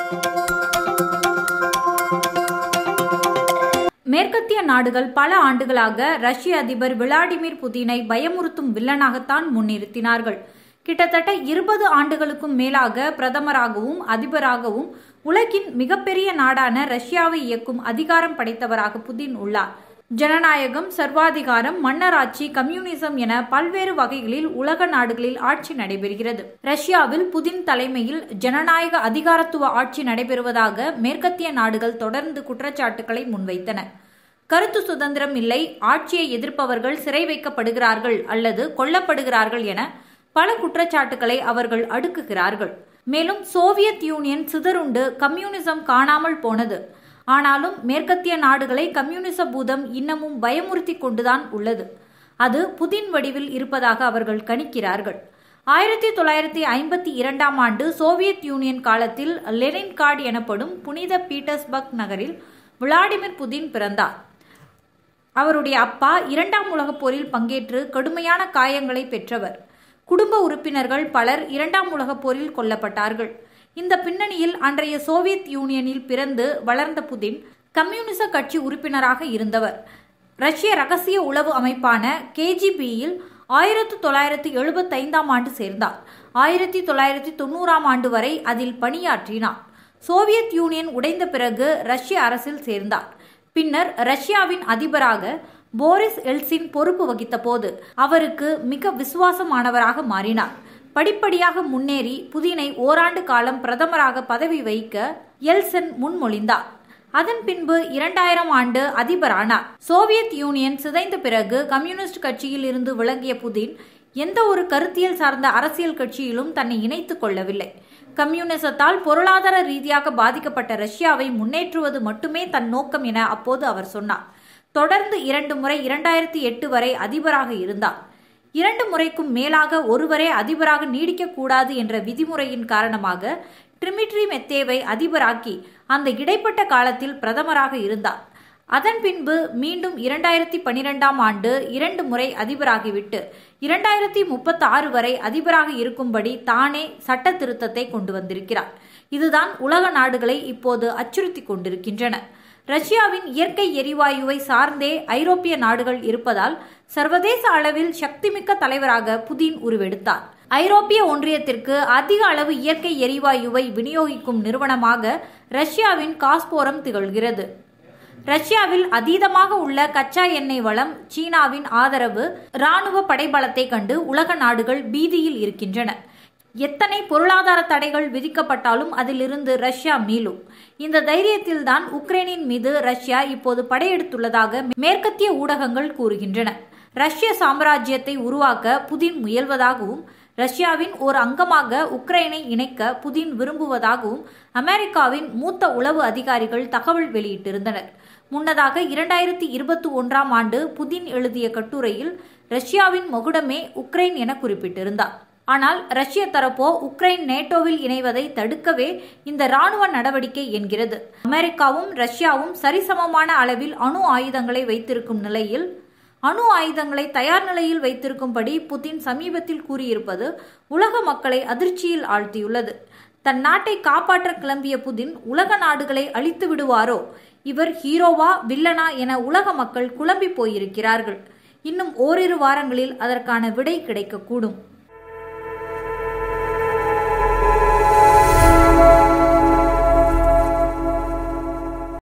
மேற்கத்திய நாடுகள் பல ஆண்டுகளாக ரஷ்ய அதிபர் விளாடிமிர் புதினை பயமுறுத்தும் வில்லனாகத்தான் முன்னிறுத்தினார்கள் கிட்டத்தட்ட இருபது ஆண்டுகளுக்கும் மேலாக பிரதமராகவும் அதிபராகவும் உலகின் மிகப்பெரிய நாடான ரஷ்யாவை இயக்கும் அதிகாரம் படைத்தவராக புதின் உள்ளார் ஜனநாயகம் சர்வாதிகாரம் மன்னராட்சி கம்யூனிசம் என பல்வேறு வகைகளில் உலக நாடுகளில் ஆட்சி நடைபெறுகிறது ரஷ்யாவில் புதின் தலைமையில் ஜனநாயக அதிகாரத்துவ ஆட்சி நடைபெறுவதாக மேற்கத்திய நாடுகள் தொடர்ந்து குற்றச்சாட்டுகளை முன்வைத்தன கருத்து சுதந்திரம் இல்லை ஆட்சியை எதிர்ப்பவர்கள் சிறை வைக்கப்படுகிறார்கள் அல்லது கொல்லப்படுகிறார்கள் என பல குற்றச்சாட்டுகளை அவர்கள் அடுக்குகிறார்கள் மேலும் சோவியத் யூனியன் சிதறுண்டு கம்யூனிசம் காணாமல் போனது ஆனாலும் மேற்கத்திய நாடுகளை கம்யூனிச பூதம் இன்னமும் பயமுறுத்தி கொண்டுதான் உள்ளது அது புதின் வடிவில் இருப்பதாக அவர்கள் கணிக்கிறார்கள் ஆயிரத்தி தொள்ளாயிரத்தி ஐம்பத்தி இரண்டாம் ஆண்டு சோவியத் யூனியன் காலத்தில் லெனின்கார்டு எனப்படும் புனித பீட்டர்ஸ்பர்க் நகரில் விளாடிமிர் புதின் பிறந்தார் அவருடைய அப்பா இரண்டாம் உலகப் போரில் பங்கேற்று கடுமையான காயங்களை பெற்றவர் குடும்ப உறுப்பினர்கள் பலர் இரண்டாம் உலகப் போரில் கொல்லப்பட்டார்கள் இந்த பின்னணியில் அன்றைய சோவியத் யூனியனில் பிறந்து வளர்ந்த புதின் கம்யூனிச கட்சி உறுப்பினராக இருந்தவர் ரஷ்ய ரகசிய உளவு அமைப்பான கேஜிபியில் ஆயிரத்தி தொள்ளாயிரத்தி எழுபத்தைந்தாம் ஆண்டு சேர்ந்தார் ஆயிரத்தி தொள்ளாயிரத்தி தொண்ணூறாம் ஆண்டு வரை அதில் பணியாற்றினார் சோவியத் யூனியன் உடைந்த பிறகு ரஷ்ய அரசில் சேர்ந்தார் பின்னர் ரஷ்யாவின் அதிபராக போரிஸ் எல்சின் பொறுப்பு வகித்த போது அவருக்கு மிக விசுவாசமானவராக மாறினார் படிப்படியாக முன்னேறி புதினை ஓராண்டு காலம் பிரதமராக பதவி வைக்க எல்சன் முன்மொழிந்தார் அதன் பின்பு இரண்டாயிரம் ஆண்டு அதிபரானார் சோவியத் யூனியன் சிதைந்த பிறகு கம்யூனிஸ்ட் கட்சியில் இருந்து விளங்கிய புதின் எந்த ஒரு கருத்தியல் சார்ந்த அரசியல் கட்சியிலும் தன்னை இணைத்துக் கொள்ளவில்லை கம்யூனிசத்தால் பொருளாதார ரீதியாக பாதிக்கப்பட்ட ரஷ்யாவை முன்னேற்றுவது மட்டுமே தன் நோக்கம் என அப்போது அவர் சொன்னார் தொடர்ந்து இரண்டு முறை இரண்டாயிரத்தி எட்டு வரை அதிபராக இருந்தார் இரண்டு முறைக்கும் மேலாக ஒருவரே அதிபராக நீடிக்கக்கூடாது என்ற விதிமுறையின் காரணமாக ட்ரிமிட்ரி மெத்தேவை அதிபராக்கி அந்த இடைப்பட்ட காலத்தில் பிரதமராக இருந்தார் அதன் பின்பு மீண்டும் இரண்டாயிரத்தி பனிரெண்டாம் ஆண்டு இரண்டு முறை அதிபராகிவிட்டு இரண்டாயிரத்தி முப்பத்தி ஆறு வரை அதிபராக இருக்கும்படி தானே சட்ட திருத்தத்தை கொண்டு வந்திருக்கிறார் இதுதான் உலக நாடுகளை இப்போது அச்சுறுத்தி கொண்டிருக்கின்றன ரஷ்யாவின் இயற்கை எரிவாயுவை சார்ந்தே ஐரோப்பிய நாடுகள் இருப்பதால் சர்வதேச அளவில் சக்திமிக்க தலைவராக புதின் உருவெடுத்தார் ஐரோப்பிய ஒன்றியத்திற்கு அதிக அளவு இயற்கை எரிவாயுவை விநியோகிக்கும் நிறுவனமாக ரஷ்யாவின் காஸ்போரம் திகழ்கிறது ரஷ்யாவில் அதீதமாக உள்ள கச்சா எண்ணெய் வளம் சீனாவின் ஆதரவு ராணுவ படைபலத்தை கண்டு உலக நாடுகள் பீதியில் இருக்கின்றன எத்தனை பொருளாதார தடைகள் விதிக்கப்பட்டாலும் அதிலிருந்து ரஷ்யா மீளும் இந்த தைரியத்தில்தான் உக்ரைனின் மீது ரஷ்யா இப்போது படையெடுத்துள்ளதாக மேற்கத்திய ஊடகங்கள் கூறுகின்றன ரஷ்ய சாம்ராஜ்யத்தை உருவாக்க புதின் முயல்வதாகவும் ரஷ்யாவின் ஒரு அங்கமாக உக்ரைனை இணைக்க புதின் விரும்புவதாகவும் அமெரிக்காவின் மூத்த உளவு அதிகாரிகள் தகவல் வெளியிட்டிருந்தனர் முன்னதாக இரண்டாயிரத்தி இருபத்தி ஒன்றாம் ஆண்டு புதின் எழுதிய கட்டுரையில் ரஷ்யாவின் மகுடமே உக்ரைன் என குறிப்பிட்டிருந்தார் ஆனால் ரஷ்ய தரப்போ உக்ரைன் நேட்டோவில் இணைவதை தடுக்கவே இந்த ராணுவ நடவடிக்கை என்கிறது அமெரிக்காவும் ரஷ்யாவும் சரிசமமான அளவில் அணு ஆயுதங்களை வைத்திருக்கும் நிலையில் அணு ஆயுதங்களை தயார் நிலையில் வைத்திருக்கும்படி புதின் சமீபத்தில் கூறியிருப்பது உலக மக்களை அதிர்ச்சியில் ஆழ்த்தியுள்ளது தன் நாட்டை காப்பாற்ற கிளம்பிய புதின் உலக நாடுகளை அழித்து விடுவாரோ இவர் ஹீரோவா வில்லனா என உலக மக்கள் குழம்பி போயிருக்கிறார்கள் இன்னும் ஓரிரு வாரங்களில் அதற்கான விடை கிடைக்கக்கூடும்